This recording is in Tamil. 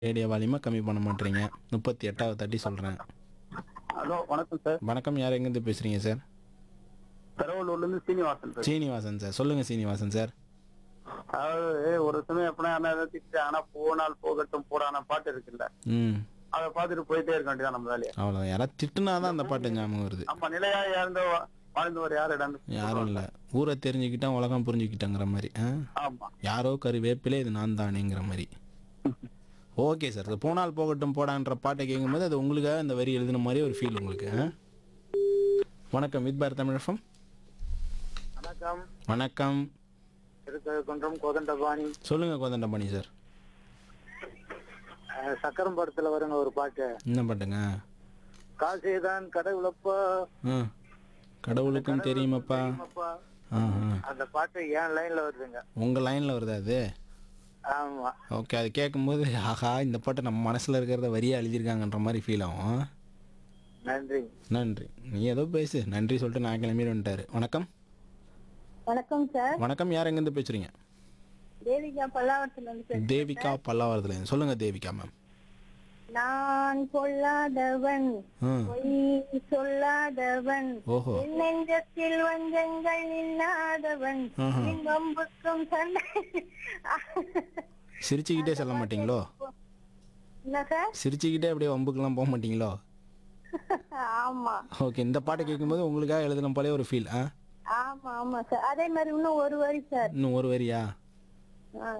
ரேடியோ வால்யூமை கம்மி பண்ண மாட்டீங்க முப்பத்தி எட்டாவது தட்டி சொல்கிறேன் ஹலோ வணக்கம் சார் வணக்கம் யார் எங்கேருந்து பேசுகிறீங்க சார் பெரவலூர்ல இருந்து சீனிவாசன் சார் சீனிவாசன் சார் சொல்லுங்கள் சீனிவாசன் சார் அதாவது ஒரு சமயம் எப்படின்னா என்ன ஏதாவது திட்டாங்கன்னா போனால் போகட்டும் போடான பாட்டு இருக்குல்ல ம் அதை பார்த்துட்டு போயிட்டே இருக்க வேண்டியதான் நம்ம வேலையை அவ்வளோ யாராவது திட்டுனா தான் அந்த பாட்டு ஞாபகம் வருது நம்ம நிலையா இறந்து வா- வாழ்ந்தவர் யாரிடம் யாரும் இல்லை ஊரை தெரிஞ்சுக்கிட்டா உலகம் புரிஞ்சுக்கிட்டேங்கிற மாதிரி ஆ ஆமா யாரோ கருவேப்பிலே இது நான் தானேங்கிற மாதிரி ஓகே சார் இது போனால் போகட்டும் போடான்ற பாட்டை கேட்கும்போது அது உங்களுக்காக அந்த வரி எழுதின மாதிரி ஒரு ஃபீல் உங்களுக்கு ஆ? வணக்கம் வித் பாரத் தமிழகம் வணக்கம் வணக்கம் திருக்கழுக்குன்றம் கோதண்டபாணி சொல்லுங்க கோதண்டபாணி சார் அஹ், சக்கரம் படத்துல வருங்க ஒரு பாட்டு என்ன பாட்டுங்க காசேதான் கடவுளப்பா ஆ கடவுளுக்கும் தெரியுமாப்பா அப்பா ஆ ஆ அந்த பாட்டு ஏன் லைன்ல வருதுங்க உங்கள் லைனில் வருதா அது ஆமா ஓகே அது கேட்கும்போது ஆஹா இந்த பாட்டை நம்ம மனசில் இருக்கிறத வரியா எழுதியிருக்காங்கன்ற மாதிரி ஃபீல் ஆகும் நன்றி நன்றி நீ ஏதோ பேசு நன்றி சொல்லிட்டு நான் கிளம்பிட்டு வந்துட்டாரு வணக்கம் வணக்கம் சார் வணக்கம் யார் எங்கேருந்து பேசுறீங்க தேவிகா பல்லாவரத்துல இருந்து பேசுறேன். தேவிகா பல்லாவரத்துல சொல்லுங்க தேவிகா மேம் நான் பொல்லாதவன் ம் பொய் சொல்லாதவன் ஓஹோ என் நெஞ்சத்தில் வஞ்சங்கள் இல்லாதவன் ஆஹா. என் வம்புக்கும் சண்டை சிரிச்சுக்கிட்டே சொல்ல மாட்டீங்களோ என்ன சார் சிரிச்சுக்கிட்டே அப்படியே வம்புக்கெல்லாம் போக மாட்டீங்களோ ஆமா ஓகே இந்த பாட்டை கேட்கும்போது உங்களுக்காக எழுதின போலே ஒரு ஃபீல் ஆ ஆமா ஆமா சார் அதே மாதிரி இன்னும் ஒரு வரி சார் இன்னும் ஒரு வரியா ஆ,